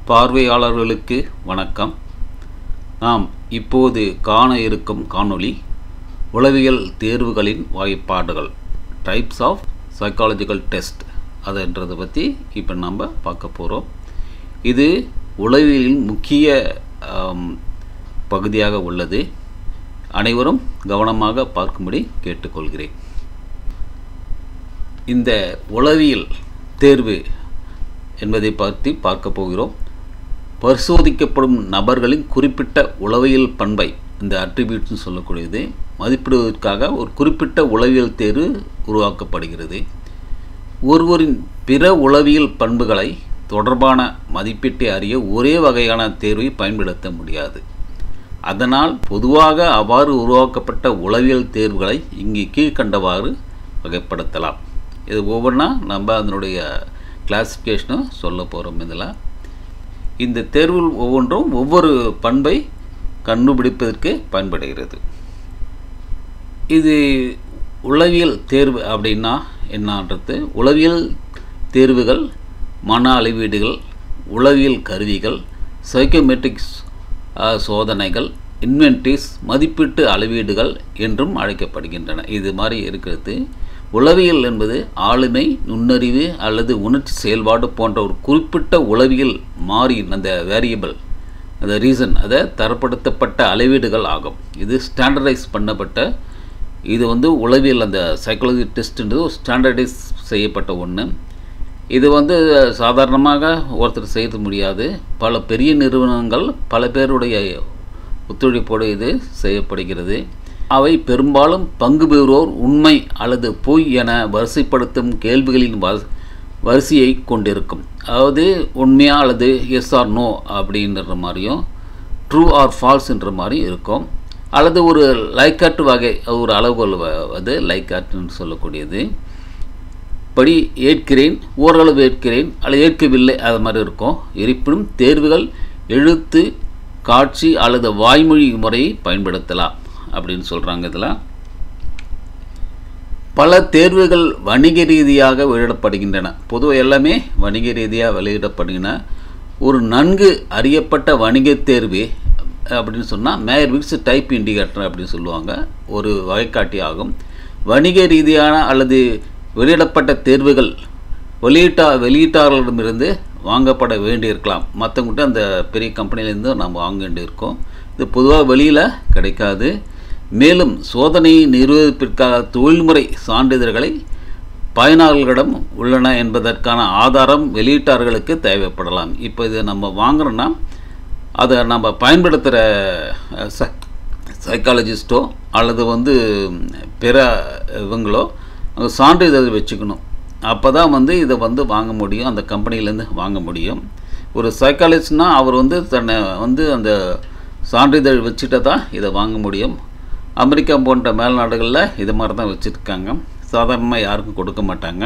பார்வையாளர்களுக்கு வணக்கம் நாம் இப்போது காண இருக்கும் காணொளி உளவியல் தேர்வுகளின் வாய்ப்பாடுகள் டைப்ஸ் ஆஃப் சைக்காலஜிக்கல் டெஸ்ட் அதுன்றதை பற்றி இப்போ நம்ம பார்க்க போகிறோம் இது உளவியலின் முக்கிய ஆம், பகுதியாக உள்ளது அனைவரும் கவனமாக பார்க்கும்படி கேட்டுக்கொள்கிறேன் இந்த உளவியல் தேர்வு என்பதை பற்றி பார்க்க போகிறோம் பரிசோதிக்கப்படும் நபர்களின் குறிப்பிட்ட உளவியல் பண்பை இந்த அட்ரிபியூட்ஸ்னு சொல்லக்கூடியது மதிப்பிடுவதற்காக ஒரு குறிப்பிட்ட உளவியல் தேர்வு உருவாக்கப்படுகிறது ஒருவரின் பிற உளவியல் பண்புகளை தொடர்பான மதிப்பீட்டை அறிய ஒரே வகையான தேர்வை பயன்படுத்த முடியாது அதனால் பொதுவாக அவ்வாறு உருவாக்கப்பட்ட உளவியல் தேர்வுகளை இங்கே கீழ்க்கண்டவாறு வகைப்படுத்தலாம் இது ஒவ்வொன்றா நம்ம அதனுடைய கிளாசிஃபிகேஷனும் சொல்ல போகிறோம் இதில் இந்த தேர்வுகள் ஒவ்வொன்றும் ஒவ்வொரு பண்பை கண்டுபிடிப்பதற்கு பயன்படுகிறது இது உளவியல் தேர்வு அப்படின்னா என்னன்றது உளவியல் தேர்வுகள் மன அளவீடுகள் உளவியல் கருவிகள் சைக்கோமெட்ரிக்ஸ் சோதனைகள் இன்வென்டிஸ் மதிப்பீட்டு அளவீடுகள் என்றும் அழைக்கப்படுகின்றன இது மாதிரி இருக்கிறது உளவியல் என்பது ஆளுமை நுண்ணறிவு அல்லது உணர்ச்சி செயல்பாடு போன்ற ஒரு குறிப்பிட்ட உளவியல் மாறி அந்த வேரியபிள் அந்த ரீசன் அதை தரப்படுத்தப்பட்ட அளவீடுகள் ஆகும் இது ஸ்டாண்டர்டைஸ் பண்ணப்பட்ட இது வந்து உளவியல் அந்த சைக்காலஜி டெஸ்ட்ன்றது ஒரு ஸ்டாண்டர்டைஸ் செய்யப்பட்ட ஒன்று இது வந்து சாதாரணமாக ஒருத்தர் செய்ய முடியாது பல பெரிய நிறுவனங்கள் பல பேருடைய ஒத்துழைப்போடு இது செய்யப்படுகிறது அவை பெரும்பாலும் பங்கு பெறுவோர் உண்மை அல்லது பொய் என வரிசைப்படுத்தும் கேள்விகளின் வ- வரிசையை கொண்டிருக்கும் அதாவது உண்மையா அல்லது எஸ் ஆர் நோ அப்படின்ற மாதிரியும் ட்ரூ ஆர் ஃபால்ஸ்ன்ற மாதிரியும் இருக்கும் அல்லது ஒரு லைக்காட் வகை ஒரு அளவுகோல் வ- அது லைக்காட்டுன்னு சொல்லக்கூடியது படி ஏற்கிறேன் ஓரளவு ஏற்கிறேன் அல்லது ஏற்கவில்லை அது மாதிரி இருக்கும் இருப்பினும் தேர்வுகள் எழுத்து காட்சி அல்லது வாய்மொழி முறையை பயன்படுத்தலாம் அப்படின்னு சொல்கிறாங்க இதில் பல தேர்வுகள் வணிக ரீதியாக வெளியிடப்படுகின்றன பொதுவாக எல்லாமே வணிக ரீதியாக வெளியிடப்படுகின்றன ஒரு நன்கு அறியப்பட்ட வணிக தேர்வு அப்படின்னு சொன்னால் மேயர்விக்ஸ் டைப் இண்டிகேட்டர் அப்படின்னு சொல்லுவாங்க ஒரு வகைக்காட்டி ஆகும் வணிக ரீதியான அல்லது வெளியிடப்பட்ட தேர்வுகள் வெளியீட்டா வெளியீட்டாளர்களிடமிருந்து வாங்கப்பட வேண்டியிருக்கலாம் மற்றவங்ககிட்ட அந்த பெரிய கம்பெனிலேருந்து நம்ம வாங்க வேண்டியிருக்கோம் இது பொதுவாக வெளியில் கிடைக்காது மேலும் சோதனையை நிறுவனத்திற்காக தொழில்முறை சான்றிதழ்களை பயனாளர்களிடம் உள்ளன என்பதற்கான ஆதாரம் வெளியீட்டாளர்களுக்கு தேவைப்படலாம் இப்போ இது நம்ம வாங்குறோன்னா அதை நம்ம பயன்படுத்துகிற சைக்காலஜிஸ்ட்டோ அல்லது வந்து பிற இவங்களோ அங்க சான்றிதழ் வச்சுக்கணும் அப்போ தான் வந்து இதை வந்து வாங்க முடியும் அந்த கம்பெனிலேருந்து வாங்க முடியும் ஒரு சைக்காலஜிஸ்ட்னால் அவர் வந்து தன்னை வந்து அந்த சான்றிதழ் வச்சுட்டு தான் இதை வாங்க முடியும் அமெரிக்கா போன்ற மேல்நாடுகளில் இது மாதிரி தான் வச்சுருக்காங்க சாதாரணமாக யாருக்கும் கொடுக்க மாட்டாங்க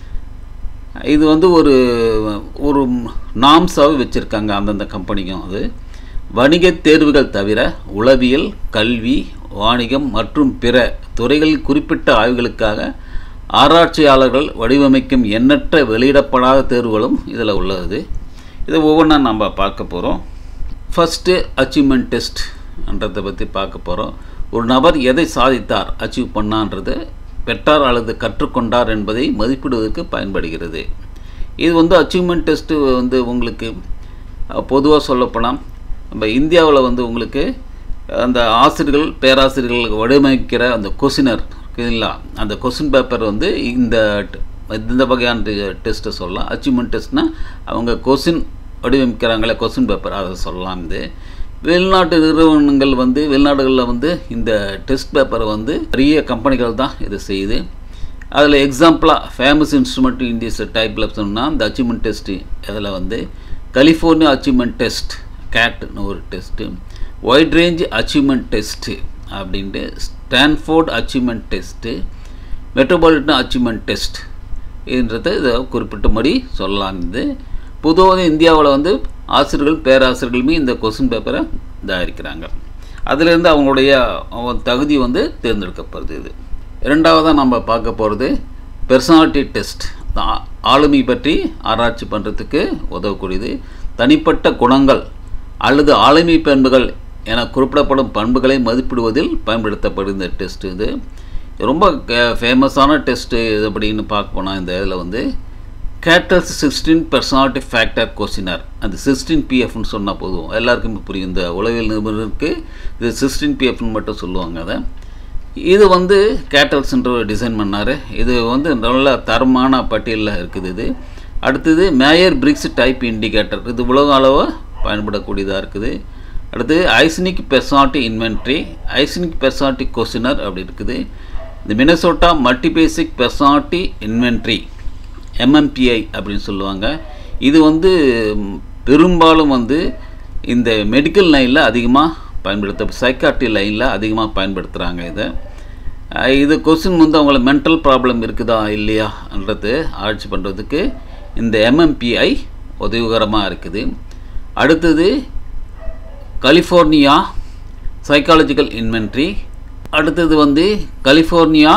இது வந்து ஒரு ஒரு நாம்ஸாகவே வச்சுருக்காங்க அந்தந்த கம்பெனிக்கும் அது வணிக தேர்வுகள் தவிர உளவியல் கல்வி வாணிகம் மற்றும் பிற துறைகளில் குறிப்பிட்ட ஆய்வுகளுக்காக ஆராய்ச்சியாளர்கள் வடிவமைக்கும் எண்ணற்ற வெளியிடப்படாத தேர்வுகளும் இதில் உள்ளது இதை ஒவ்வொன்றா நம்ம பார்க்க போகிறோம் ஃபஸ்ட்டு அச்சீவ்மெண்ட் டெஸ்ட்ன்றதை பற்றி பார்க்க போகிறோம் ஒரு நபர் எதை சாதித்தார் அச்சீவ் பண்ணான்றது பெற்றார் அல்லது கற்றுக்கொண்டார் என்பதை மதிப்பிடுவதற்கு பயன்படுகிறது இது வந்து அச்சீவ்மெண்ட் டெஸ்ட்டு வந்து உங்களுக்கு பொதுவாக சொல்லப்போனால் நம்ம இந்தியாவில் வந்து உங்களுக்கு அந்த ஆசிரியர்கள் பேராசிரியர்கள் வடிவமைக்கிற அந்த கொஷினர் இருக்குங்களா அந்த கொஷின் பேப்பர் வந்து இந்த இந்த வகையான டெஸ்ட்டை சொல்லலாம் அச்சீவ்மெண்ட் டெஸ்ட்னால் அவங்க கொஷின் வடிவமைக்கிறாங்களே கொஷின் பேப்பர் அதை சொல்லலாம் இது வெளிநாட்டு நிறுவனங்கள் வந்து வெளிநாடுகளில் வந்து இந்த டெஸ்ட் பேப்பரை வந்து பெரிய கம்பெனிகள் தான் இது செய்யுது அதில் எக்ஸாம்பிளாக ஃபேமஸ் இன்ஸ்ட்ருமெண்ட் இண்டியஸ் டைப்பில் சொன்னால் இந்த அச்சீவ்மெண்ட் டெஸ்ட்டு அதில் வந்து கலிஃபோர்னியா அச்சீவ்மெண்ட் டெஸ்ட் கேட்னு ஒரு test wide range achievement test அப்படின்ட்டு Stanford achievement test metropolitan achievement test இதுன்றது இதை குறிப்பிட்டபடி சொல்லலாம் இது பொதுவாக இந்தியாவில் வந்து ஆசிரியர்கள் பேராசிரியர்களுமே இந்த கொஸ்டின் பேப்பரை தயாரிக்கிறாங்க அதிலிருந்து அவங்களுடைய அவங்க தகுதி வந்து தேர்ந்தெடுக்கப்படுது இது இரண்டாவதாக நம்ம பார்க்க போகிறது பெர்சனாலிட்டி டெஸ்ட் ஆளுமை பற்றி ஆராய்ச்சி பண்ணுறதுக்கு உதவக்கூடியது தனிப்பட்ட குணங்கள் அல்லது ஆளுமை பண்புகள் என குறிப்பிடப்படும் பண்புகளை மதிப்பிடுவதில் பயன்படுத்தப்படும் இந்த டெஸ்ட் இது ரொம்ப ஃபேமஸான டெஸ்ட்டு இது அப்படின்னு பார்க்க போனால் இந்த இதில் வந்து Cattell's sixteen personality factor questionnaire அந்த சிக்ஸ்டீன் பிஎஃப்னு சொன்னால் போதும் எல்லாருக்குமே புரியும் இந்த உளவியல் நிபுணருக்கு இது சிக்ஸ்டீன் பிஎஃப்னு மட்டும் சொல்லுவாங்க அதை இது வந்து கேட்டல்ஸ்ன்ற டிசைன் பண்ணார் இது வந்து நல்ல தரமான பட்டியலில் இருக்குது இது அடுத்தது மேயர் பிரிக்ஸ் டைப் இண்டிகேட்டர் இது உலக அளவு பயன்படக்கூடியதாக இருக்குது அடுத்து ஐசனிக் பெர்சானிட்டி இன்வென்ட்ரி ஐசனிக் பெர்சானிட்டி கொஸ்டினர் அப்படி இருக்குது இந்த மினசோட்டா மல்டிபேசிக் பெர்சானிட்டி இன்வென்ட்ரி எம்எம்பிஐ அப்படின்னு சொல்லுவாங்க இது வந்து பெரும்பாலும் வந்து இந்த மெடிக்கல் லைனில் அதிகமாக பயன்படுத்த சைக்காட்ரி லைனில் அதிகமாக பயன்படுத்துகிறாங்க இதை இது கொஸ்டின் வந்து அவங்கள மென்டல் ப்ராப்ளம் இருக்குதா இல்லையான்றது ஆட்சி பண்ணுறதுக்கு இந்த எம்எம்பிஐ உதவிகரமாக இருக்குது அடுத்தது கலிஃபோர்னியா சைக்காலஜிக்கல் இன்வென்ட்ரி அடுத்தது வந்து கலிஃபோர்னியா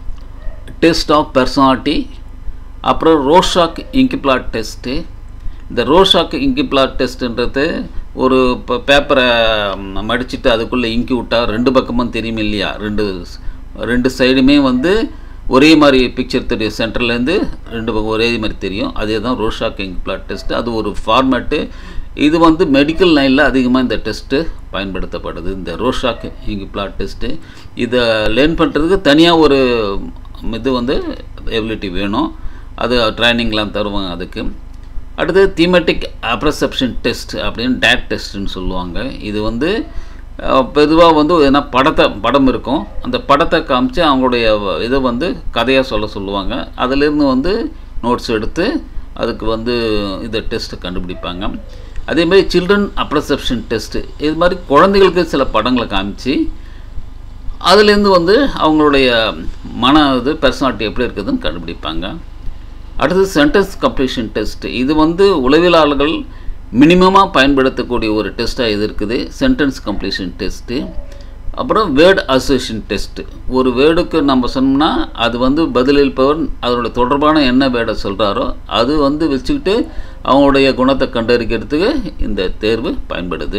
டெஸ்ட் ஆஃப் பர்சனாலிட்டி அப்புறம் ரோஷாக் இங்கிப்ளாட் டெஸ்ட்டு இந்த ரோஷாக் இங்கிப்ளாட் டெஸ்ட்டுன்றது ஒரு இப்போ பேப்பரை மடிச்சுட்டு அதுக்குள்ளே இங்கி விட்டால் ரெண்டு பக்கமும் தெரியும் இல்லையா ரெண்டு ரெண்டு சைடுமே வந்து ஒரே மாதிரி பிக்சர் தெரியும் சென்டர்லேருந்து ரெண்டு பக்கம் ஒரே மாதிரி தெரியும் அதே தான் ரோஷாக் இங்கிப்ளாட் டெஸ்ட்டு அது ஒரு ஃபார்மேட்டு இது வந்து மெடிக்கல் லைனில் அதிகமாக இந்த டெஸ்ட்டு பயன்படுத்தப்படுது இந்த ரோஷாக் இங்கிப்ளாட் டெஸ்ட்டு இதை லேர்ன் பண்ணுறதுக்கு தனியாக ஒரு இது வந்து எபிலிட்டி வேணும் அது ட்ரைனிங்லாம் தருவாங்க அதுக்கு அடுத்து தீமெட்டிக் அப்ரசெப்ஷன் டெஸ்ட் அப்படின்னு டேட் டெஸ்ட்டுன்னு சொல்லுவாங்க இது வந்து பொதுவாக வந்து ஏன்னா படத்தை படம் இருக்கும் அந்த படத்தை காமிச்சு அவங்களுடைய இதை வந்து கதையாக சொல்ல சொல்லுவாங்க அதிலேருந்து வந்து நோட்ஸ் எடுத்து அதுக்கு வந்து இந்த டெஸ்ட்டை கண்டுபிடிப்பாங்க அதேமாதிரி சில்ட்ரன் அப்ரசெப்ஷன் டெஸ்ட்டு இது மாதிரி குழந்தைகளுக்கு சில படங்களை காமிச்சு அதுலேருந்து வந்து அவங்களுடைய மன இது பர்சனாலிட்டி எப்படி இருக்குதுன்னு கண்டுபிடிப்பாங்க அடுத்தது சென்டென்ஸ் கம்ப்ளீஷன் டெஸ்ட் இது வந்து உளவியலாளர்கள் மினிமமாக பயன்படுத்தக்கூடிய ஒரு டெஸ்ட்டாக இது இருக்குது சென்டென்ஸ் கம்ப்ளீஷன் டெஸ்ட்டு அப்புறம் வேர்டு அசோசியேஷன் டெஸ்ட்டு ஒரு வேர்டுக்கு நம்ம சொன்னோம்னா அது வந்து பதிலளிப்பவர் அதோட தொடர்பான என்ன வேர்டை சொல்கிறாரோ அது வந்து வச்சுக்கிட்டு அவங்களுடைய குணத்தை கண்டறிக்கிறதுக்கு இந்த தேர்வு பயன்படுது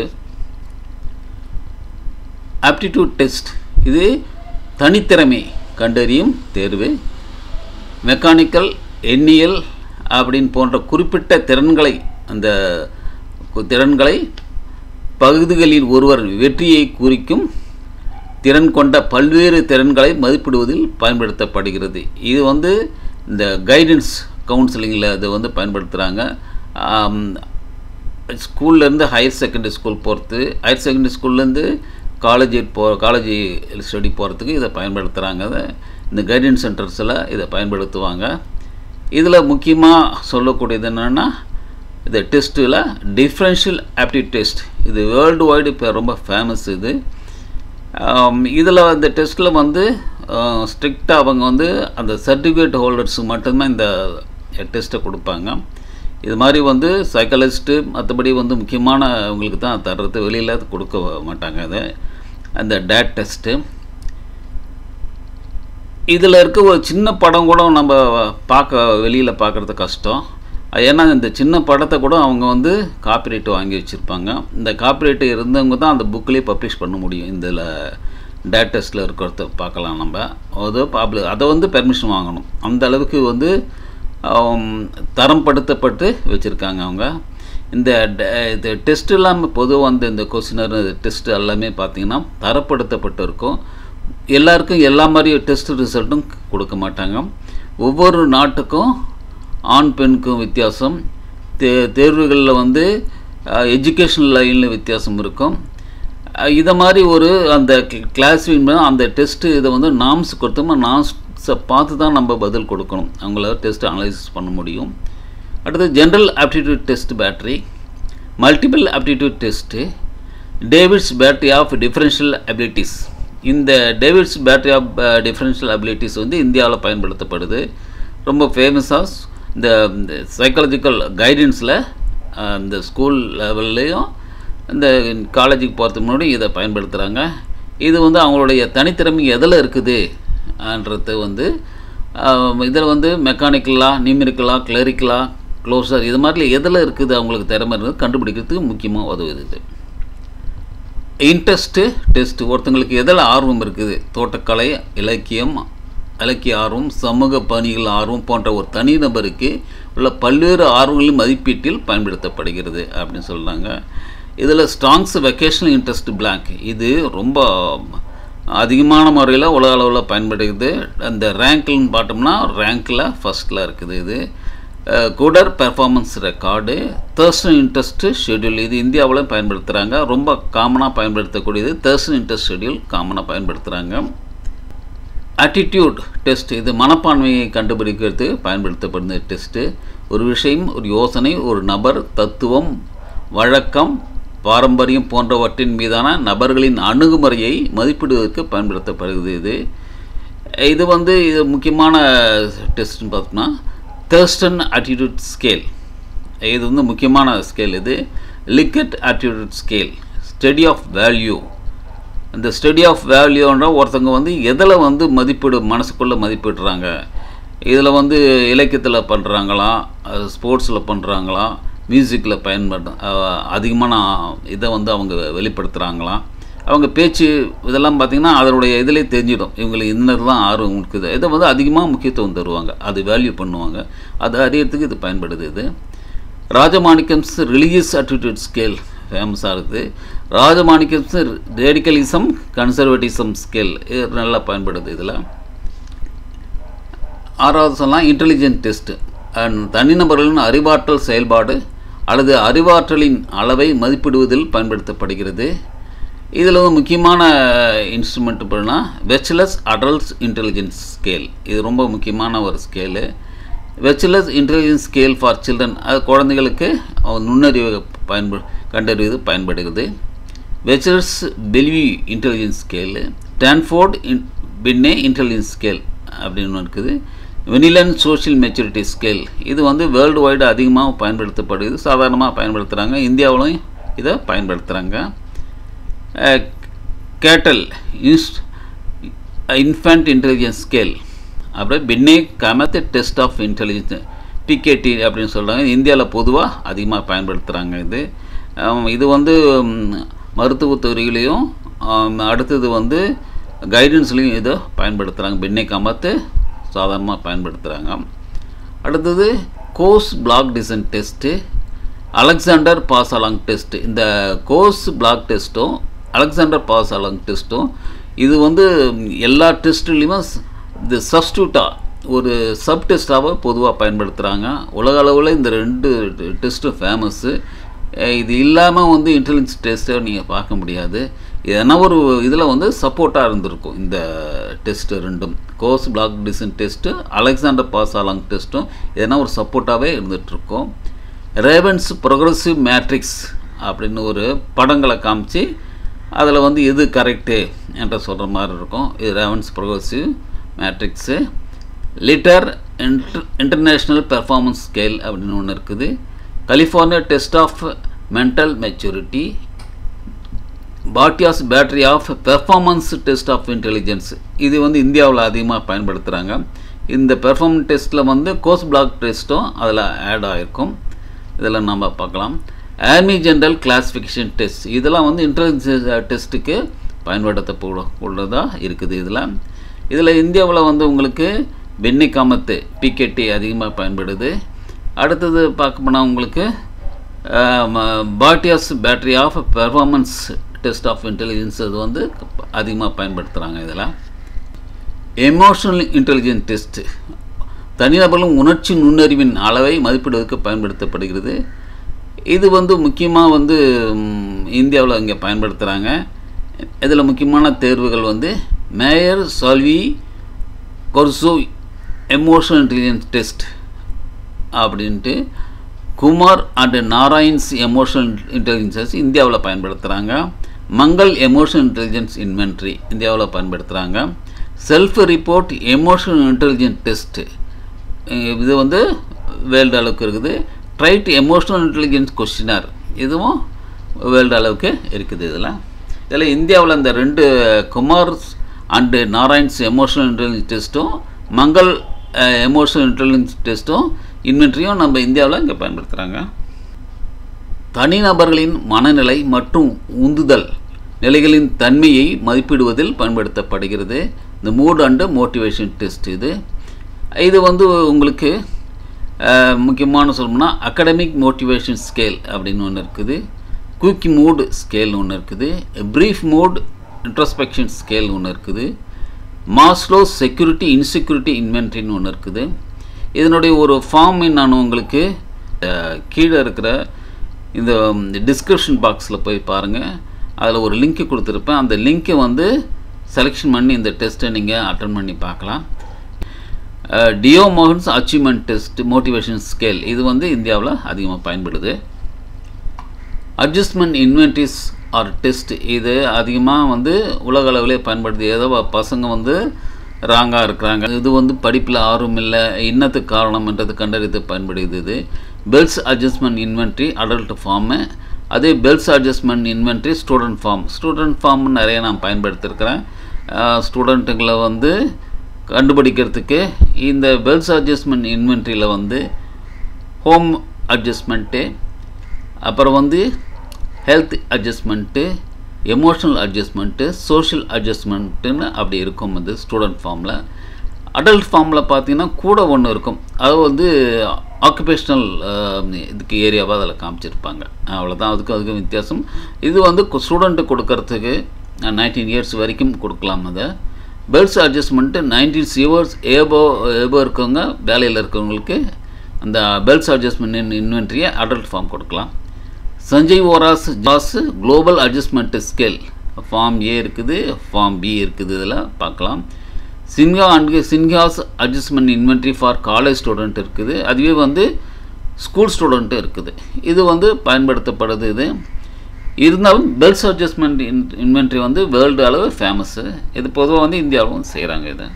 ஆப்டிடியூட் டெஸ்ட் இது தனித்திறமை கண்டறியும் தேர்வு மெக்கானிக்கல் எண்ணியல் அப்படின்னு போன்ற குறிப்பிட்ட திறன்களை அந்த திறன்களை பகுதிகளில் ஒருவர் வெற்றியை குறிக்கும் திறன் கொண்ட பல்வேறு திறன்களை மதிப்பிடுவதில் பயன்படுத்தப்படுகிறது இது வந்து இந்த கைடன்ஸ் கவுன்சிலிங்கில் இது வந்து பயன்படுத்துகிறாங்க ஸ்கூல்லேருந்து ஹையர் செகண்டரி ஸ்கூல் போகிறது ஹையர் செகண்டரி ஸ்கூல்லேருந்து காலேஜ் போ காலேஜ் ஸ்டடி போகிறதுக்கு இதை பயன்படுத்துகிறாங்க இந்த கைடன்ஸ் சென்டர்ஸில் இதை பயன்படுத்துவாங்க இதில் முக்கியமாக சொல்லக்கூடியது என்னென்னா இந்த டெஸ்ட்டில் டிஃப்ரென்ஷியல் ஆப்டிட் டெஸ்ட் இது வேர்ல்டு வைடு இப்போ ரொம்ப ஃபேமஸ் இது இதில் இந்த டெஸ்ட்டில் வந்து ஸ்ட்ரிக்டாக அவங்க வந்து அந்த சர்டிஃபிகேட் ஹோல்டர்ஸுக்கு மட்டும்தான் இந்த டெஸ்ட்டை கொடுப்பாங்க இது மாதிரி வந்து சைக்காலஜிஸ்ட்டு மற்றபடி வந்து முக்கியமான அவங்களுக்கு தான் தர்றது வெளியில் கொடுக்க மாட்டாங்க அதை அந்த டேட் டெஸ்ட்டு இதில் இருக்க ஒரு சின்ன படம் கூட நம்ம பார்க்க வெளியில் பார்க்குறது கஷ்டம் ஏன்னா இந்த சின்ன படத்தை கூட அவங்க வந்து காப்பிரைட் வாங்கி வச்சுருப்பாங்க இந்த காப்பிரைட் இருந்தவங்க தான் அந்த புக்லேயே பப்ளிஷ் பண்ண முடியும் இதில் டேட்டஸ்டில் இருக்கிறத பார்க்கலாம் நம்ம அது பாப்ளு அதை வந்து பெர்மிஷன் வாங்கணும் அந்த அளவுக்கு வந்து தரம்படுத்தப்பட்டு வச்சுருக்காங்க அவங்க இந்த இது டெஸ்ட் இல்லாமல் பொதுவாக வந்து இந்த கொஸ்டினர் டெஸ்ட் எல்லாமே பார்த்திங்கன்னா தரப்படுத்தப்பட்டு இருக்கும் எல்லாருக்கும் எல்லா மாதிரி டெஸ்ட் ரிசல்ட்டும் கொடுக்க மாட்டாங்க ஒவ்வொரு நாட்டுக்கும் ஆண் பெண்ணுக்கும் வித்தியாசம் தே தேர்வுகளில் வந்து எஜுகேஷன் லைனில் வித்தியாசம் இருக்கும் இதை மாதிரி ஒரு அந்த கிளாஸ் அந்த டெஸ்ட்டு இதை வந்து நாம்ஸ் கொடுத்தோம்னா நாம்ஸை பார்த்து தான் நம்ம பதில் கொடுக்கணும் அவங்கள டெஸ்ட் அனலைசிஸ் பண்ண முடியும் அடுத்து general aptitude test battery multiple aptitude test David's battery of differential abilities இந்த David's battery of differential abilities வந்து இந்தியாவில் பயன்படுத்தப்படுது ரொம்ப ஃபேமஸாக இந்த சைக்காலஜிக்கல் கைடன்ஸில் இந்த ஸ்கூல் லெவல்லையும் இந்த காலேஜுக்கு போகிறதுக்கு முன்னாடி இதை பயன்படுத்துகிறாங்க இது வந்து அவங்களுடைய தனித்திறமை எதில் இருக்குதுன்றது வந்து இதில் வந்து மெக்கானிக்கலாக நியூமெரிக்கலாக கிளரிக்கலாக க்ளோஸர் இது மாதிரி எதில் இருக்குது அவங்களுக்கு திறமை இருக்குது கண்டுபிடிக்கிறதுக்கு முக்கியமாக உதவுது இது இன்ட்ரெஸ்ட்டு டெஸ்ட்டு ஒருத்தங்களுக்கு எதில் ஆர்வம் இருக்குது தோட்டக்கலை இலக்கியம் இலக்கிய ஆர்வம் சமூக பணிகள் ஆர்வம் போன்ற ஒரு தனிநபருக்கு உள்ள பல்வேறு ஆர்வங்களின் மதிப்பீட்டில் பயன்படுத்தப்படுகிறது அப்படின்னு சொல்கிறாங்க இதில் ஸ்ட்ராங்ஸ் வெக்கேஷனல் இன்ட்ரெஸ்ட் பிளாங்க் இது ரொம்ப அதிகமான முறையில் உலக அளவில் பயன்படுகிறது அந்த ரேங்க்லன்னு பார்த்தோம்னா ரேங்க்கில் ஃபஸ்ட்டில் இருக்குது இது Kuder performance record Thurstone interest schedule இது இந்தியாவில் பயன்படுத்துகிறாங்க ரொம்ப காமனாக பயன்படுத்தக்கூடியது தேர்ஸ்டன் இன்ட்ரெஸ்ட் ஷெட்யூல் காமனாக பயன்படுத்துகிறாங்க ஆட்டிடியூட் டெஸ்ட் இது மனப்பான்மையை கண்டுபிடிக்கிறது பயன்படுத்தப்படுந்த டெஸ்ட்டு ஒரு விஷயம் ஒரு யோசனை ஒரு நபர் தத்துவம் வழக்கம் பாரம்பரியம் போன்றவற்றின் மீதான நபர்களின் அணுகுமுறையை மதிப்பிடுவதற்கு பயன்படுத்தப்படுகிறது இது இது வந்து இது முக்கியமான டெஸ்ட்னு பார்த்தோம்னா தேர்ஸ்டன் ஆட்டிடியூட் ஸ்கேல் இது வந்து முக்கியமான ஸ்கேல் இது Likert attitude scale study of value இந்த ஸ்டடி ஆஃப் வேல்யூன்ற ஒருத்தவங்க வந்து எதில் வந்து மதிப்பீடு மனசுக்குள்ளே மதிப்பிடுறாங்க இதில் வந்து இலக்கியத்தில் பண்ணுறாங்களா ஸ்போர்ட்ஸில் பண்ணுறாங்களா மியூசிக்கில் பயன்படுத்த அதிகமான இதை வந்து அவங்க வெளிப்படுத்துகிறாங்களா அவங்க பேச்சு இதெல்லாம் பார்த்திங்கன்னா அதனுடைய இதிலே தெரிஞ்சிடும் இவங்களுக்கு இன்னது தான் ஆர்வம் இருக்குது இதை வந்து அதிகமாக முக்கியத்துவம் தருவாங்க அது வேல்யூ பண்ணுவாங்க அது அறியறதுக்கு இது பயன்படுது இது ராஜமாணிக்கம்ஸ் ரிலீஜியஸ் ஆட்டிடியூட் ஸ்கேல் ஃபேமஸாக இருக்குது ராஜமாணிக்கம்ஸ் ரேடிக்கலிசம் கன்சர்வேட்டிசம் ஸ்கேல் இது நல்லா பயன்படுது இதில் ஆறாவது சொல்லலாம் இன்டெலிஜென்ட் டெஸ்ட்டு அண்ட் தனிநபர்களின் அறிவாற்றல் செயல்பாடு அல்லது அறிவாற்றலின் அளவை மதிப்பிடுவதில் பயன்படுத்தப்படுகிறது இதில் வந்து முக்கியமான இன்ஸ்ட்ருமெண்ட் அப்படின்னா வெச்லஸ் அடல்ட்ஸ் இன்டெலிஜென்ஸ் ஸ்கேல் இது ரொம்ப முக்கியமான ஒரு scale Wechsler intelligence scale for children அது குழந்தைகளுக்கு நுண்ணறிவு பயன்படு கண்டறிவது பயன்படுகிறது Wechsler Bellevue intelligence scale Stanford in Binet intelligence scale அப்படின்னு இருக்குது வெனிலன் சோஷியல் மெச்சூரிட்டி ஸ்கேல் இது வந்து வேர்ல்டு வைடு அதிகமாக பயன்படுத்தப்படுது சாதாரணமாக பயன்படுத்துகிறாங்க இந்தியாவிலும் இதை பயன்படுத்துகிறாங்க கேட்டல் இன்ஸ் இன்ஃபேண்ட் இன்டெலிஜென்ஸ் ஸ்கேல் அப்புறம் Binet Kamat test of intelligence BKT அப்படின்னு சொல்கிறாங்க இந்தியாவில் பொதுவாக அதிகமாக பயன்படுத்துகிறாங்க இது இது வந்து மருத்துவத்துறையிலையும் அடுத்தது வந்து கைடன்ஸ்லேயும் இதை பயன்படுத்துகிறாங்க பின்னே கமத்து சாதாரணமாக பயன்படுத்துகிறாங்க அடுத்தது Kohs block design test Alexander pass along test இந்த கோர்ஸ் பிளாக் டெஸ்ட்டும் அலெக்சாண்டர் பாஸ் அலாங் டெஸ்ட்டும் இது வந்து எல்லா டெஸ்ட்லேயுமே இந்த சப்ஸ்டியூட்டாக ஒரு சப் டெஸ்ட்டாக பொதுவாக பயன்படுத்துகிறாங்க உலக அளவில் இந்த ரெண்டு டெஸ்ட்டும் ஃபேமஸ்ஸு இது இல்லாமல் வந்து இன்டெலிஜென்ஸ் டெஸ்ட்டை நீங்கள் பார்க்க முடியாது எதனா ஒரு இதில் வந்து சப்போர்ட்டாக இருந்திருக்கும் இந்த டெஸ்ட்டு ரெண்டும் Kohs block design test Alexander pass along டெஸ்ட்டும் எதனா ஒரு சப்போர்ட்டாகவே இருந்துகிட்ருக்கோம் ரேவன்ஸ் ப்ரொக்ரஸிவ் மேட்ரிக்ஸ் அப்படின்னு ஒரு படங்களை காமிச்சு அதில் வந்து எது கரெக்டு என்ற சொல்கிற மாதிரி இருக்கும் இது Raven's progressive matrices Leiter inter international performance scale அப்படின்னு ஒன்று இருக்குது California test of mental maturity Bhatia's battery of performance test of intelligence இது வந்து இந்தியாவில் அதிகமாக பயன்படுத்துகிறாங்க இந்த பெர்ஃபார்மன்ஸ் டெஸ்ட்டில் வந்து கோர்ஸ் பிளாக் டெஸ்ட்டும் அதில் ஆட் ஆகிருக்கும் இதில் நம்ம பார்க்கலாம் ஆர்மி ஜென்ரல் கிளாஸிஃபிகேஷன் டெஸ்ட் இதெல்லாம் வந்து இன்டெலிஜென்ஸ் டெஸ்ட்டுக்கு பயன்படுத்தப்படக்கூடியதாக இருக்குது இதில் இதில் இந்தியாவில் வந்து உங்களுக்கு பென்னி காமத்து பிகேடி அதிகமாக பயன்படுது அடுத்தது பார்க்க போனால் உங்களுக்கு Bhatia's battery of performance test of intelligence அது வந்து அதிகமாக பயன்படுத்துகிறாங்க இதில் எமோஷனல் இன்டெலிஜென்ஸ் டெஸ்ட்டு தனிநபர்களும் உணர்ச்சி நுண்ணறிவின் அளவை மதிப்பிடுவதற்கு பயன்படுத்தப்படுகிறது இது வந்து முக்கியமாக வந்து இந்தியாவில் இங்கே பயன்படுத்துகிறாங்க இதில் முக்கியமான தேர்வுகள் வந்து Mayer Salovey Caruso emotional intelligence test அப்படின்ட்டு Kumar and Narayan's emotional intelligences இந்தியாவில் பயன்படுத்துகிறாங்க மங்கள் எமோஷனல் இன்டெலிஜென்ஸ் இன்வென்ட்ரி இந்தியாவில் பயன்படுத்துகிறாங்க self report emotional intelligent test இது வந்து வேர்ல்டு அளவுக்கு இருக்குது ட்ரைட் எமோஷனல் இன்டெலிஜென்ஸ் கொஸ்டினர் இதுவும் வேர்ல்டு அளவுக்கு இருக்குது இதில் இதில் இந்தியாவில் இந்த ரெண்டு Kumar and Narayan's emotional intelligence டெஸ்ட்டும் மங்கள் எமோஷனல் இன்டெலிஜென்ஸ் டெஸ்ட்டும் இன்வென்ட்ரியும் நம்ம இந்தியாவில் இங்கே பயன்படுத்துகிறாங்க தனிநபர்களின் மனநிலை மற்றும் உந்துதல் நிலைகளின் தன்மையை மதிப்பிடுவதில் பயன்படுத்தப்படுகிறது இந்த மூட் அண்டு மோட்டிவேஷன் டெஸ்ட் இது இது வந்து உங்களுக்கு முக்கியமான சொல்லணும்னா அகடமிக் மோட்டிவேஷன் ஸ்கேல் அப்படின்னு ஒன்று இருக்குது குயிக் மூட் ஸ்கேல் ஒன்று இருக்குது ப்ரீஃப் மூட் இன்ட்ரஸ்பெக்ஷன் ஸ்கேல் ஒன்று இருக்குது மாஸ்லோ செக்யூரிட்டி இன்செக்யூரிட்டி இன்வென்ட்ரின்னு ஒன்று இருக்குது இதனுடைய ஒரு ஃபார்ம் நான் உங்களுக்கு கீழே இருக்கிற இந்த டிஸ்கிரிப்ஷன் பாக்ஸில் போய் பாருங்கள் அதில் ஒரு லிங்க்கு கொடுத்துருப்பேன் அந்த லிங்க்கை வந்து செலெக்ஷன் பண்ணி இந்த டெஸ்ட்டை நீங்கள் அட்டன் பண்ணி பார்க்கலாம் Deo Mohan's achievement test motivation scale இது வந்து இந்தியாவில் அதிகமாக பயன்படுது அட்ஜஸ்ட்மெண்ட் இன்வென்ட்ரிஸ் ஆர் டெஸ்ட் இது அதிகமாக வந்து உலக அளவிலே பயன்படுது ஏதோ பசங்க வந்து ராங்காக இருக்கிறாங்க இது வந்து படிப்பில் ஆர்வம் இல்லை இன்னத்துக்கு காரணம்ன்றது கண்டறிந்து பயன்படுது இது Bell's adjustment inventory adult form அதே Bell's adjustment inventory student form student form நிறைய நான் பயன்படுத்தியிருக்கிறேன் ஸ்டூடெண்ட்டுங்களை வந்து கண்டுபிடிக்கிறதுக்கு இந்த பெல்ஸ் அட்ஜஸ்ட்மெண்ட் இன்வென்ட்ரியில் வந்து ஹோம் அட்ஜஸ்ட்மெண்ட்டு அப்புறம் வந்து health adjustment emotional adjustment social அட்ஜஸ்ட்மெண்ட்டுன்னு அப்படி இருக்கும் வந்து ஸ்டூடெண்ட் ஃபார்மில் அடல்ட் ஃபார்மில் பார்த்தீங்கன்னா கூட ஒன்று இருக்கும் அது வந்து ஆக்குபேஷ்னல் இதுக்கு ஏரியாவாக அதில் காமிச்சிருப்பாங்க அவ்வளோதான் அதுக்கு அதுக்கு வித்தியாசம் இது வந்து ஸ்டூடெண்ட்டு கொடுக்கறதுக்கு நைன்டீன் இயர்ஸ் வரைக்கும் கொடுக்கலாம் அதை Bell's adjustment nineteen years above above இருக்கவங்க வேலையில் இருக்கவங்களுக்கு அந்த பெல்ஸ் அட்ஜஸ்ட்மெண்ட் இன்வென்ட்ரியை அடல்ட் ஃபார்ம் கொடுக்கலாம் சஞ்சய் ஓராஸ் ஜாஸ் global adjustment scale form A இருக்குது ஃபார்ம் பி இருக்குது இதில் பார்க்கலாம் Sinha and Sinha's adjustment inventory for college student இருக்குது அதுவே வந்து ஸ்கூல் ஸ்டூடெண்ட்டு இருக்குது இது வந்து பயன்படுத்தப்படுது இது இருந்தாலும் பெல்ஸ் அட்ஜஸ்ட்மெண்ட் இன் இன்வென்ட்ரி வந்து வேர்ல்டு அளவு ஃபேமஸ்ஸு இது பொதுவாக வந்து இந்தியாவிலும் செய்கிறாங்க இது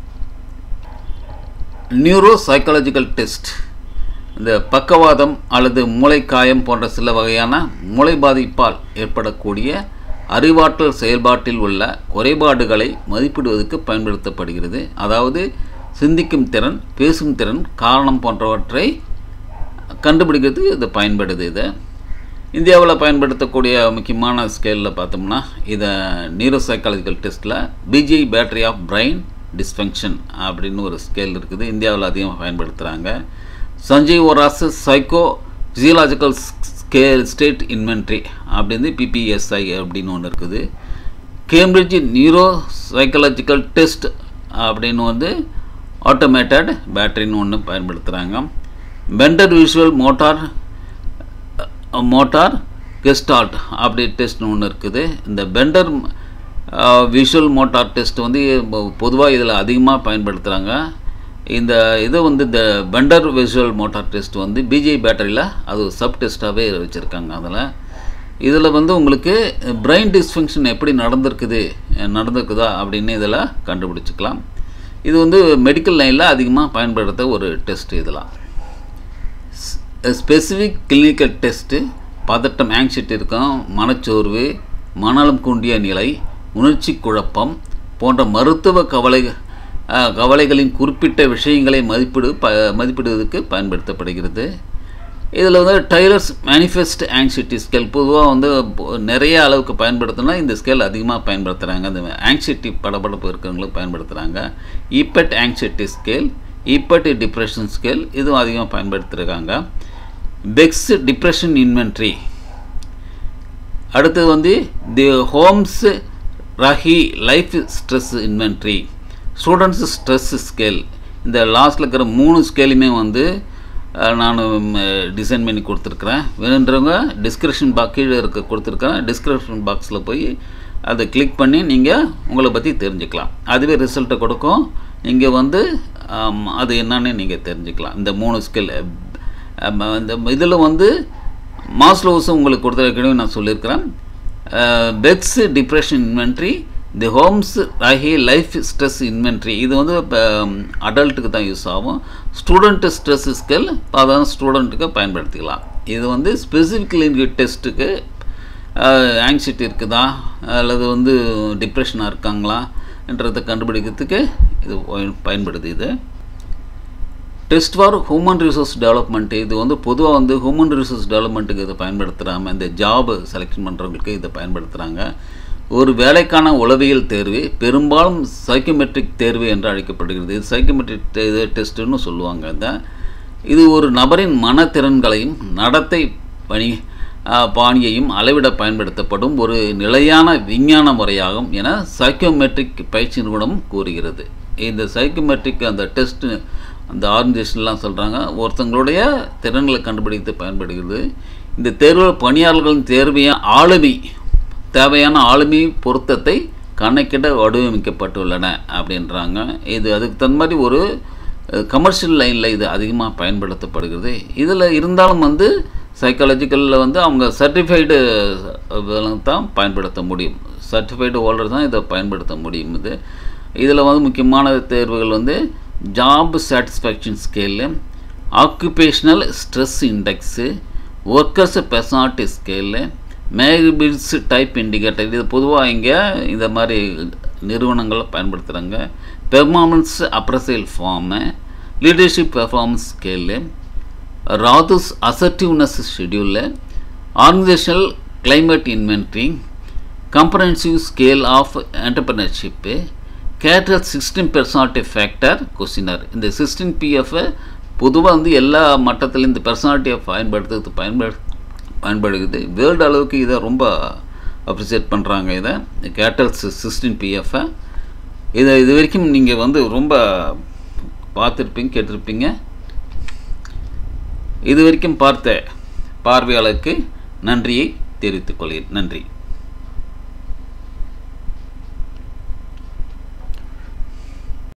நியூரோ சைக்காலஜிக்கல் டெஸ்ட் இந்த பக்கவாதம் அல்லது மூளைக்காயம் போன்ற சில வகையான மூளை பாதிப்பால் ஏற்படக்கூடிய அறிவாற்றல் செயல்பாட்டில் உள்ள குறைபாடுகளை மதிப்பிடுவதற்கு பயன்படுத்தப்படுகிறது அதாவது சிந்திக்கும் திறன் பேசும் திறன் காரணம் போன்றவற்றை கண்டுபிடிக்கிறதுக்கு இது பயன்படுது இது இந்தியாவில் பயன்படுத்தக்கூடிய முக்கியமான ஸ்கேலில் பார்த்தோம்னா இதை நியூரோ சைக்காலஜிக்கல் டெஸ்ட்டில் PGI battery of brain dysfunction அப்படின்னு ஒரு ஸ்கேல் இருக்குது இந்தியாவில் அதிகமாக பயன்படுத்துகிறாங்க Sanjay Vohra's psycho physiological scale state inventory அப்படின்னு பிபிஎஸ்ஐ அப்படின்னு ஒன்று இருக்குது கேம்பிரிட்ஜ் நியூரோ சைக்காலஜிக்கல் டெஸ்ட் அப்படின்னு வந்து ஆட்டோமேட்டட் பேட்டரின்னு ஒன்று பயன்படுத்துகிறாங்க Bender visual motor motor Gestalt அப்படி டெஸ்ட்னு ஒன்று இருக்குது இந்த பெண்டர் விஷுவல் மோட்டார் டெஸ்ட் வந்து பொதுவாக இதில் அதிகமாக பயன்படுத்துகிறாங்க இந்த இதை வந்து இந்த பெண்டர் விஷுவல் மோட்டார் டெஸ்ட் வந்து பிஜே பேட்டரியில் அது சப் டெஸ்ட்டாகவே வச்சுருக்காங்க அதில் இதில் வந்து உங்களுக்கு பிரெயின் டிஸ்ஃபங்க்ஷன் எப்படி நடந்திருக்குது நடந்திருக்குதா அப்படின்னு இதில் கண்டுபிடிச்சிக்கலாம் இது வந்து மெடிக்கல் லைனில் அதிகமாக பயன்படுத்த ஒரு டெஸ்ட் இதெல்லாம் ஸ்பெசிஃபிக் கிளினிக்கல் டெஸ்ட்டு பதட்டம் ஆங்ஸைட்டி இருக்கும் மனச்சோர்வு மனநலம் குண்டிய நிலை உணர்ச்சி குழப்பம் போன்ற மருத்துவ கவலை கவலைகளின் குறிப்பிட்ட விஷயங்களை மதிப்பிடு ப மதிப்பிடுவதற்கு பயன்படுத்தப்படுகிறது இதில் வந்து டைலர்ஸ் மேனிஃபெஸ்ட் ஆங்ஸைட்டி ஸ்கேல் பொதுவாக வந்து நிறைய அளவுக்கு பயன்படுத்தினா இந்த ஸ்கேல் அதிகமாக பயன்படுத்துகிறாங்க அந்த ஆங்ஸைட்டி படபடப்பு இருக்கிறவங்களுக்கு பயன்படுத்துகிறாங்க IPAT anxiety scale IPAT depression scale இதுவும் அதிகமாக பயன்படுத்திருக்காங்க பெக்ஸ் டிப்ரெஷன் இன்வென்ட்ரி அடுத்தது வந்து the Holmes Rahe life stress inventory students stress scale இந்த லாஸ்ட்டில் இருக்கிற மூணு ஸ்கேலுமே வந்து நான் டிசைன் பண்ணி கொடுத்துருக்குறேன் வேணுன்றவங்க டிஸ்கிரிப்ஷன் பாக் கீழே இருக்க கொடுத்துருக்கேன் டிஸ்கிரிப்ஷன் பாக்ஸில் போய் அதை கிளிக் பண்ணி நீங்கள் உங்களை பற்றி தெரிஞ்சுக்கலாம் அதுவே ரிசல்ட்டை கொடுக்கும் நீங்கள் வந்து அது என்னன்னு நீங்கள் தெரிஞ்சுக்கலாம் இந்த மூணு ஸ்கில் இந்த இதில் வந்து மாஸ்லோஸும் உங்களுக்கு கொடுத்துருக்கணும் நான் சொல்லியிருக்கிறேன் Beck's depression inventory the Holmes Rahe life stress inventory இது வந்து இப்போ அடல்ட்டுக்கு தான் யூஸ் ஆகும் ஸ்டூடெண்ட் ஸ்ட்ரெஸ் ஸ்கில் அதான் ஸ்டூடெண்ட்டுக்கு பயன்படுத்திக்கலாம் இது வந்து ஸ்பெசிஃபிக் டெஸ்ட்டுக்கு ஆங்ஸைட்டி இருக்குதா அல்லது வந்து டிப்ரெஷனாக இருக்காங்களா என்றதை கண்டுபிடிக்கிறதுக்கு இது பயன்படுது இது test for human resource development இது வந்து பொதுவாக வந்து ஹியூமன் ரிசோர்ஸ் டெவலப்மெண்ட்டுக்கு இதை பயன்படுத்துகிறாம இந்த ஜாப் செலெக்ஷன் பண்ணுறவங்களுக்கு இதை பயன்படுத்துகிறாங்க ஒரு வேலைக்கான உளவியல் தேர்வு பெரும்பாலும் சைக்கோமெட்ரிக் தேர்வு என்று அழைக்கப்படுகிறது இது சைக்கோமெட்ரிக் இது டெஸ்ட்டுன்னு சொல்லுவாங்க இந்த இது ஒரு நபரின் மனத்திறன்களையும் நடத்தை பணி பாணியையும் அளவிட பயன்படுத்தப்படும் ஒரு நிலையான விஞ்ஞான முறையாகும் என சைக்கோமெட்ரிக் பயிற்சி நிறுவனம் கூறுகிறது இந்த சைக்கோமெட்ரிக் அந்த டெஸ்ட்டு அந்த ஆர்கனைசேஷன்லாம் சொல்கிறாங்க ஒருத்தங்களுடைய திறன்களை கண்டுபிடித்து பயன்படுகிறது இந்த தேர்வில் பணியாளர்களின் தேர்வைய ஆளுமை தேவையான ஆளுமை பொருத்தத்தை கணக்கிட வடிவமைக்கப்பட்டுள்ளன அப்படின்றாங்க இது அதுக்கு தகுந்த மாதிரி ஒரு கமர்ஷியல் லைனில் இது அதிகமாக பயன்படுத்தப்படுகிறது இதில் இருந்தாலும் வந்து சைக்காலஜிக்கலில் வந்து அவங்க சர்டிஃபைடு தான் பயன்படுத்த முடியும் சர்டிஃபைடு ஹோல்டர் தான் இதை பயன்படுத்த முடியும் இது இதில் வந்து முக்கியமான தேர்வுகள் வந்து job satisfaction scale occupational stress index workers personality scale Myers Briggs type indicator இது பொதுவாக இங்கே இந்த மாதிரி நிறுவனங்களை பயன்படுத்துகிறாங்க performance appraisal form leadership performance scale Rathus assertiveness schedule organisational climate inventory comprehensive scale of entrepreneurship Cattell sixteen personality factor questionnaire இந்த sixteen PF பொதுவாக வந்து எல்லா மட்டத்திலும் இந்த பெர்சனாலிட்டியை பயன்படுத்துறதுக்கு பயன்படு பயன்படுகிறது வேர்ல்டு அளவுக்கு இதை ரொம்ப அப்ரிசியேட் பண்ணுறாங்க இதை கேட்டல்ஸ் சிக்ஸ்டீன் பிஎஃப்பை இதை இது வரைக்கும் நீங்கள் வந்து ரொம்ப பார்த்துருப்பீங்க கேட்டிருப்பீங்க இது வரைக்கும் பார்த்த பார்வையாளருக்கு நன்றியை தெரிவித்துக் கொள்கிறேன் நன்றி